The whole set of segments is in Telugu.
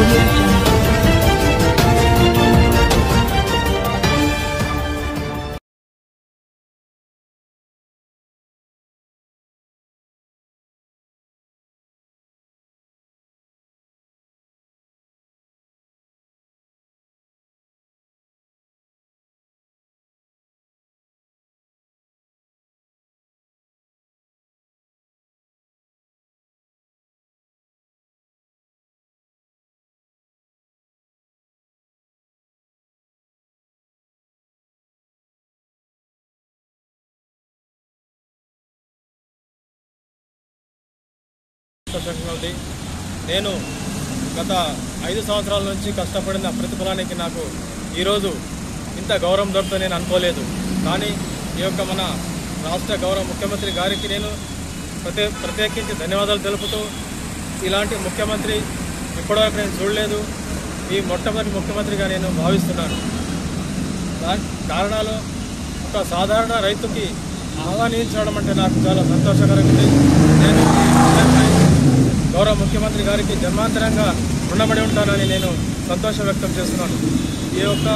సంతోషంగా ఉంది నేను గత ఐదు సంవత్సరాల నుంచి కష్టపడిన ప్రతిఫలానికి నాకు ఈరోజు ఇంత గౌరవం దొరుకుతుందని నేను అనుకోలేదు కానీ ఈ యొక్క మన రాష్ట్ర గౌరవ ముఖ్యమంత్రి గారికి నేను ప్రత్యే ప్రత్యేకించి ధన్యవాదాలు తెలుపుతూ ఇలాంటి ముఖ్యమంత్రి ఇప్పటివరకు నేను చూడలేదు ఈ మొట్టమొదటి ముఖ్యమంత్రిగా నేను భావిస్తున్నాను దా- కారణాలు ఒక సాధారణ రైతుకి ఆహ్వానించడం అంటే నాకు చాలా సంతోషకరంగా ఉంది నేను ఈ విషయంపై గౌరవ ముఖ్యమంత్రి గారికి జన్మాంతరంగా రుణపడి ఉంటానని నేను సంతోషం వ్యక్తం చేస్తున్నాను ఈ యొక్క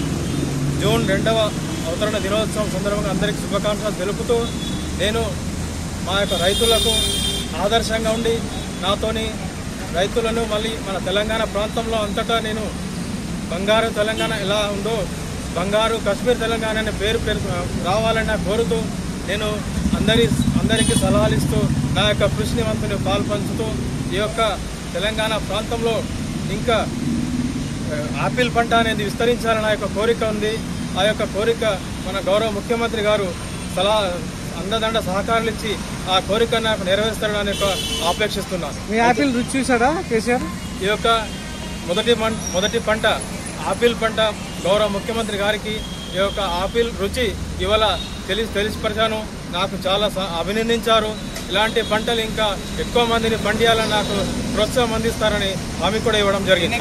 జూన్ రెండవ అవతరణ దినోత్సవం సందర్భంగా అందరికీ శుభాకాంక్షలు తెలుపుతూ నేను మా యొక్క రైతులకు ఆదర్శంగా ఉండి నాతోని రైతులను మళ్ళీ మన తెలంగాణ ప్రాంతంలో అంతటా నేను బంగారు తెలంగాణ ఎలా ఉందో బంగారు కశ్మీర్ తెలంగాణ అనే పేరు పేరు రావాలని నాకు కోరుతూ నేను అందరి అందరికీ సలహాలు ఇస్తూ నా యొక్క కృషిని వంతుని పాల్పంచుతూ ఈ యొక్క తెలంగాణ ప్రాంతంలో ఇంకా ఆ, ఆపిల్ పంట అనేది విస్తరించాలని నా యొక్క కోరిక ఉంది ఆ యొక్క కోరిక మన గౌరవ ముఖ్యమంత్రి గారు సలహా అందదండ సహకారాలు ఇచ్చి ఆ కోరిక నాకు నెరవేరుస్తారని యొక్క ఆపేక్షిస్తున్నాను మీ యాపిల్ రుచి చూసాడా కేసీఆర్ ఈ యొక్క మొదటి మం- మొదటి పంట ఆపిల్ పంట గౌరవ ముఖ్యమంత్రి గారికి ఈ యొక్క ఆపిల్ రుచి ఇవాళ తెలిసి తెలిసిపరిచాను నాకు చాలా స- అభినందించారు ఇలాంటి పంటలు ఇంకా ఎక్కువ మందిని పండియాలని నాకు ప్రోత్సాహం అందిస్తారని హామీ కూడా ఇవ్వడం జరిగింది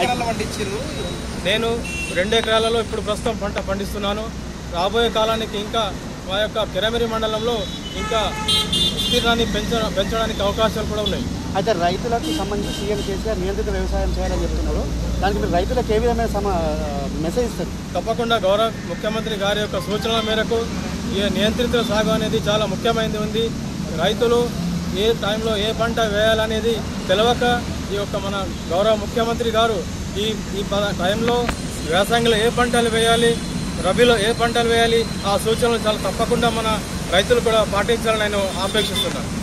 నేను రెండు ఎకరాలలో ఇప్పుడు ప్రస్తుతం పంట పండిస్తున్నాను రాబోయే కాలానికి ఇంకా మా యొక్క కిరమిరి మండలంలో ఇంకా విస్తీర్ణాన్ని పెంచ పెంచడానికి అవకాశాలు కూడా ఉన్నాయి అయితే రైతులకు సంబంధించి సీఎం కేసీఆర్ నియంత్రిత వ్యవసాయం చేయాలని చెప్తున్నారు దానికి మీరు రైతులకు ఏ విధమైన సమ మెసేజ్ ఇస్తారు తప్పకుండా గౌరవ ముఖ్యమంత్రి గారి యొక్క సూచనల మేరకు ఈ నియంత్రిత సాగు అనేది చాలా ముఖ్యమైనది ఉంది రైతులు ఏ టైంలో ఏ పంట వేయాలనేది తెలియక ఈ యొక్క మన గౌరవ ముఖ్యమంత్రి గారు ఈ ఈ ప- టైంలో వ్యవసాయంలో ఏ పంటలు వేయాలి రబీలో ఏ పంటలు వేయాలి ఆ సూచనలు చాలా తప్పకుండా మన రైతులు కూడా పాటించాలని నేను ఆపేక్షిస్తున్నాను